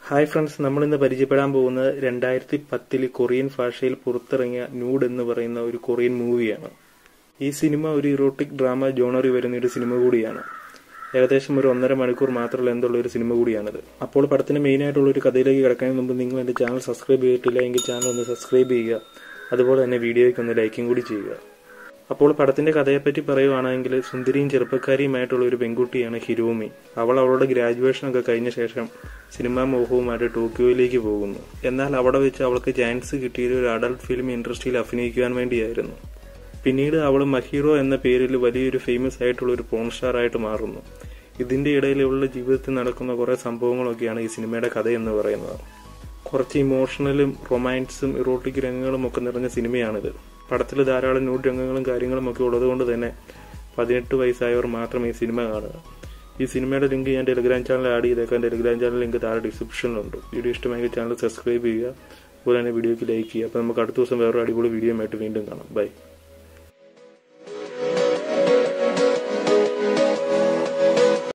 hi friends നമ്മൾ ഇന്ന് പരിചയപ്പെടാൻ പോകുന്നത് രണ്ടായിരത്തി പത്തിൽ കൊറിയൻ ഭാഷയിൽ പുറത്തിറങ്ങിയ ന്യൂഡ് എന്ന് പറയുന്ന ഒരു കൊറിയൻ മൂവിയാണ് ഈ സിനിമ ഒരു ഇറോട്ടിക് ഡ്രാമ ജോണറി വരുന്ന ഒരു സിനിമ കൂടിയാണ് ഏകദേശം ഒരു ഒന്നര മണിക്കൂർ മാത്രമുള്ള എന്തുള്ള ഒരു സിനിമ കൂടിയാണിത് അപ്പോൾ പടത്തിന് മെയിൻ ആയിട്ടുള്ള ഒരു കഥയിലേക്ക് കിടക്കുന്നതിന് മുമ്പ് നിങ്ങൾ എൻ്റെ ചാനൽ സബ്സ്ക്രൈബ് ചെയ്തിട്ടില്ല എങ്കിൽ ചാനൽ ഒന്ന് സബ്സ്ക്രൈബ് ചെയ്യുക അതുപോലെ തന്നെ വീഡിയോയ്ക്ക് ഒന്ന് ലൈക്കും കൂടി ചെയ്യുക അപ്പോൾ പടത്തിന്റെ കഥയെപ്പറ്റി പറയുവാണെങ്കിൽ സുന്ദരിയും ചെറുപ്പക്കാരിയുമായിട്ടുള്ള ഒരു പെൺകുട്ടിയാണ് ഹിരോമി അവൾ അവളുടെ ഗ്രാജുവേഷൻ ഒക്കെ കഴിഞ്ഞ ശേഷം സിനിമാ മോഹവുമായിട്ട് ടോക്കിയോയിലേക്ക് പോകുന്നു എന്നാൽ അവിടെ വെച്ച് അവൾക്ക് ചാൻസ് കിട്ടിയത് ഒരു അഡൾട്ട് ഫിലിം ഇൻഡസ്ട്രിയിൽ അഭിനയിക്കുവാൻ വേണ്ടിയായിരുന്നു പിന്നീട് അവൾ മഹീറോ എന്ന പേരിൽ വലിയൊരു ഫേമസ് ആയിട്ടുള്ള ഒരു പോൺ സ്റ്റാർ ആയിട്ട് മാറുന്നു ഇതിന്റെ ഇടയിൽ ഇവളുടെ ജീവിതത്തിൽ നടക്കുന്ന കുറെ സംഭവങ്ങളൊക്കെയാണ് ഈ സിനിമയുടെ കഥ എന്ന് പറയുന്നത് കുറച്ച് ഇമോഷണലും റൊമാൻസും ഇറോട്ടിക് രംഗങ്ങളും ഒക്കെ നിറഞ്ഞ സിനിമയാണിത് പടത്തിൽ ധാരാളം ന്യൂഡ് രംഗങ്ങളും കാര്യങ്ങളും ഒക്കെ ഉള്ളതുകൊണ്ട് തന്നെ പതിനെട്ട് വയസ്സായവർ മാത്രം ഈ സിനിമ കാണുക ഈ സിനിമയുടെ ലിങ്ക് ഞാൻ ടെലിഗ്രാം ചാനൽ ആഡ് ചെയ്തേക്കാം ടെലിഗ്രാം ചാനൽ ലിങ്ക് താഴെ ഡിസ്ക്രിപ്ഷനിലുണ്ട് വീഡിയോ ഇഷ്ടമെങ്കിൽ ചാനൽ സബ്സ്ക്രൈബ് ചെയ്യുക അതുപോലെ തന്നെ വീഡിയോക്ക് ലൈക്ക് ചെയ്യുക അപ്പോൾ നമുക്ക് അടുത്ത ദിവസം വേറൊരു അടിപൊളി വീഡിയോ ആയിട്ട് വീണ്ടും കാണാം ബൈ